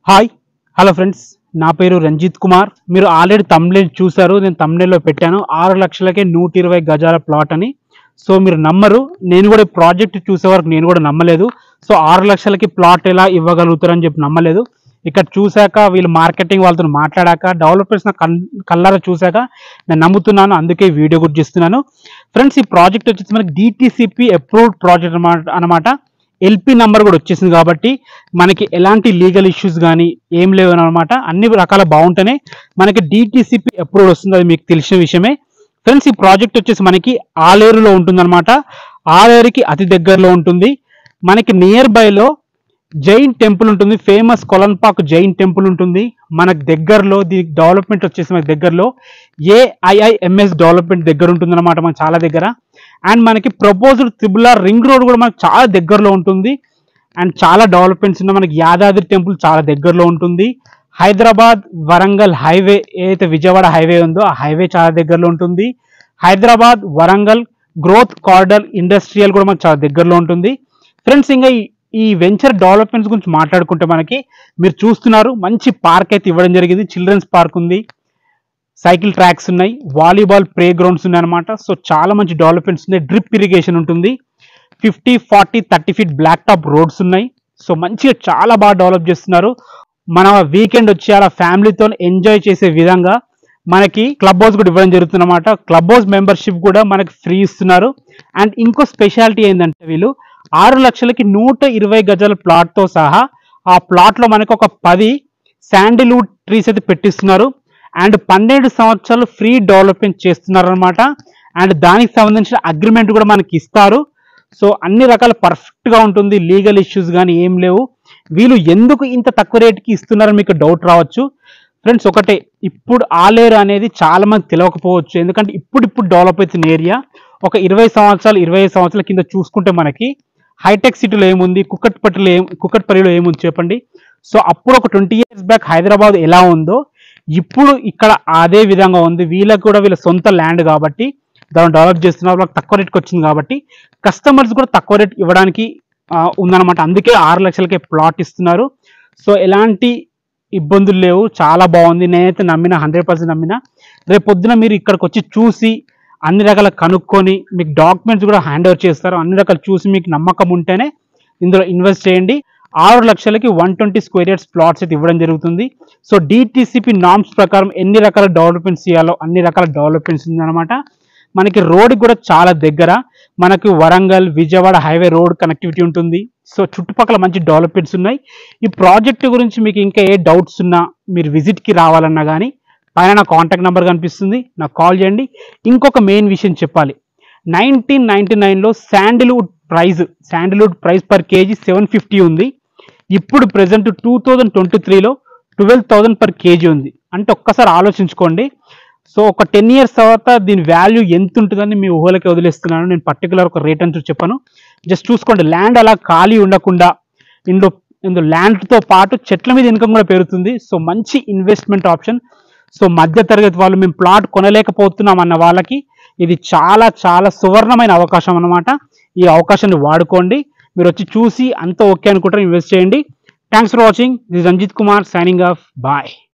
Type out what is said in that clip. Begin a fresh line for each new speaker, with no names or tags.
hi hello friends నా పేరు రంజిత్ కుమార్ మీరు ఆల్రెడీ తమ్నేల్ చూశారు నేను తమ్నేల్లో పెట్టాను ఆరు లక్షలకే నూట ఇరవై గజాల ప్లాట్ అని సో మీరు నమ్మరు నేను కూడా ఈ ప్రాజెక్ట్ చూసే వరకు నేను కూడా నమ్మలేదు సో ఆరు లక్షలకి ప్లాట్ ఎలా ఇవ్వగలుగుతారని చెప్పి నమ్మలేదు ఇక్కడ చూశాక వీళ్ళు మార్కెటింగ్ వాళ్ళతో మాట్లాడాక డెవలపర్స్ నా కల్ కల్లారా చూశాక నేను నమ్ముతున్నాను అందుకే ఈ వీడియో కూడా చేస్తున్నాను ఫ్రెండ్స్ ఈ ప్రాజెక్ట్ వచ్చేసి మనకి డిటిసిపి అప్రూవ్డ్ ప్రాజెక్ట్ అనమాట అనమాట ఎల్పి నంబర్ కూడా వచ్చేసింది కాబట్టి మనకి ఎలాంటి లీగల్ ఇష్యూస్ కానీ ఏం లేవు అనమాట అన్ని రకాల బాగుంటేనే మనకి డిటిసిపి అప్రూవ్ వస్తుంది అది మీకు తెలిసిన విషయమే ఫ్రెండ్స్ ఈ ప్రాజెక్ట్ వచ్చేసి మనకి ఆలేరులో ఉంటుందన్నమాట ఆలేరుకి అతి దగ్గరలో ఉంటుంది మనకి నియర్ బైలో జైన్ టెంపుల్ ఉంటుంది ఫేమస్ కొలన్పాక్ జైన్ టెంపుల్ ఉంటుంది మనకు దగ్గరలో దీనికి డెవలప్మెంట్ వచ్చేసి మనకి దగ్గరలో ఏఐఐఎంఎస్ డెవలప్మెంట్ దగ్గర ఉంటుంది అనమాట మనకు చాలా దగ్గర అండ్ మనకి ప్రపోజ్డ్ త్రిబులార్ రింగ్ రోడ్ కూడా మనకు చాలా దగ్గరలో ఉంటుంది అండ్ చాలా డెవలప్మెంట్స్ ఉన్నాయి మనకి యాదాద్రి టెంపుల్ చాలా దగ్గరలో ఉంటుంది హైదరాబాద్ వరంగల్ హైవే ఏదైతే విజయవాడ హైవే ఉందో ఆ హైవే చాలా దగ్గరలో ఉంటుంది Hyderabad Warangal growth corridor industrial కూడా మనకు చాలా దగ్గరలో ఉంటుంది ఫ్రెండ్స్ ఇంకా ఈ- ఈ వెంచర్ డెవలప్మెంట్స్ గురించి మాట్లాడుకుంటే మనకి మీరు చూస్తున్నారు మంచి పార్క్ అయితే ఇవ్వడం జరిగింది చిల్డ్రన్స్ పార్క్ ఉంది సైకిల్ ట్రాక్స్ ఉన్నాయి వాలీబాల్ ప్లే గ్రౌండ్స్ ఉన్నాయి అనమాట సో చాలా మంచి డెవలప్మెంట్స్ ఉన్నాయి డ్రిప్ ఇరిగేషన్ ఉంటుంది fifty forty thirty feet black top roads ఉన్నాయి సో మంచిగా చాలా బాగా డెవలప్ చేస్తున్నారు మన వీకెండ్ వచ్చి అలా ఫ్యామిలీతో ఎంజాయ్ చేసే విధంగా మనకి క్లబ్ హౌస్ కూడా ఇవ్వడం జరుగుతుంది అనమాట క్లబ్ హౌస్ మెంబర్షిప్ కూడా మనకి ఫ్రీ ఇస్తున్నారు అండ్ ఇంకో స్పెషాలిటీ ఏంటంటే వీళ్ళు ఆరు లక్షలకి నూట ఇరవై గజాల ప్లాట్తో సహా ఆ ప్లాట్లో మనకు ఒక పది శాండిల్వుడ్ ట్రీస్ అయితే పెట్టిస్తున్నారు అండ్ పన్నెండు సంవత్సరాలు ఫ్రీ డెవలప్మెంట్ చేస్తున్నారు అనమాట అండ్ దానికి సంబంధించిన అగ్రిమెంట్ కూడా మనకి ఇస్తారు సో అన్ని రకాల perfect గా ఉంటుంది లీగల్ ఇష్యూస్ కానీ ఏం లేవు వీళ్ళు ఎందుకు ఇంత తక్కువ రేటుకి ఇస్తున్నారని మీకు డౌట్ రావచ్చు ఫ్రెండ్స్ ఒకటే ఇప్పుడు ఆలేరు అనేది చాలా మంది తెలియకపోవచ్చు ఎందుకంటే ఇప్పుడు ఇప్పుడు డెవలప్ అవుతున్న ఏరియా ఒక ఇరవై సంవత్సరాలు ఇరవై ఐదు సంవత్సరాల కింద చూసుకుంటే మనకి హైటెక్ సిటీలో ఏముంది కుక్కట్పల్లిలో ఏం కుక్కట్పల్లిలో ఏముంది చెప్పండి సో అప్పుడు ఒక ట్వంటీ ఇయర్స్ బ్యాక్ హైదరాబాద్ ఎలా ఉందో ఇప్పుడు ఇక్కడ అదే విధంగా ఉంది వీళ్ళకి కూడా వీళ్ళ సొంత ల్యాండ్ కాబట్టి దాన్ని డెవలప్ చేస్తున్నారు వాళ్ళకి తక్కువ రేట్కి వచ్చింది కాబట్టి కస్టమర్స్ కూడా తక్కువ రేట్ ఇవ్వడానికి ఆ, ఉందన్నమాట అందుకే ఆరు లక్షలకే ప్లాట్ ఇస్తున్నారు సో ఎలాంటి ఇబ్బందులు లేవు చాలా బాగుంది నేనైతే నమ్మిన హండ్రెడ్ పర్సెంట్ నమ్మిన రేపు పొద్దున మీరు ఇక్కడికి వచ్చి చూసి అన్ని రకాల కనుక్కొని మీకు డాక్యుమెంట్స్ కూడా హ్యాండ్ ఓవర్ చేస్తారు అన్ని రకాలు చూసి మీకు నమ్మకం ఉంటేనే ఇందులో ఇన్వెస్ట్ చేయండి ఆరు లక్షలకి one twenty square yards plots అయితే ఇవ్వడం జరుగుతుంది సో డిటిసిపి నామ్స్ ప్రకారం ఎన్ని రకాల డెవలప్మెంట్స్ చేయాలో అన్ని రకాల డెవలప్మెంట్స్ ఉందన్నమాట మనకి రోడ్ కూడా చాలా దగ్గర మనకి Warangal Vijayawada highway road connectivity ఉంటుంది సో చుట్టుపక్కల మంచి డెవలప్మెంట్స్ ఉన్నాయి ఈ ప్రాజెక్ట్ గురించి మీకు ఇంకా ఏ డౌట్స్ ఉన్నా మీరు విజిట్కి రావాలన్నా కానీ పైన నా కాంటాక్ట్ నెంబర్ కనిపిస్తుంది నాకు కాల్ చేయండి ఇంకొక మెయిన్ విషయం చెప్పాలి నైన్టీన్ నైన్టీ నైన్లో sandalwood price sandalwood price per KG seven fifty ఉంది ఇప్పుడు ప్రెసెంట్ టూ థౌజండ్ ట్వంటీ త్రీలో ట్వెల్వ్ థౌజండ్ పర్ కేజీ ఉంది అంటే ఒక్కసారి ఆలోచించుకోండి సో ఒక టెన్ ఇయర్స్ తర్వాత దీని వాల్యూ ఎంత ఉంటుందని మీ ఊహలకి వదిలేస్తున్నాను నేను పర్టికులర్ ఒక రేట్ అని చెప్పాను జస్ట్ చూసుకోండి ల్యాండ్ అలా ఖాళీ ఉండకుండా ఇందులో ఇందులో ల్యాండ్తో పాటు చెట్ల మీద ఇన్కమ్ కూడా పెరుగుతుంది సో మంచి ఇన్వెస్ట్మెంట్ ఆప్షన్ సో మధ్య తరగతి వాళ్ళు మేము ప్లాట్ కొనలేకపోతున్నాం అన్న వాళ్ళకి ఇది చాలా చాలా సువర్ణమైన అవకాశం అన్నమాట ఈ అవకాశాన్ని వాడుకోండి మీరు వచ్చి చూసి అంత ఓకే అనుకుంటారు ఇన్వెస్ట్ చేయండి thanks for watching this Ranjit Kumar signing off bye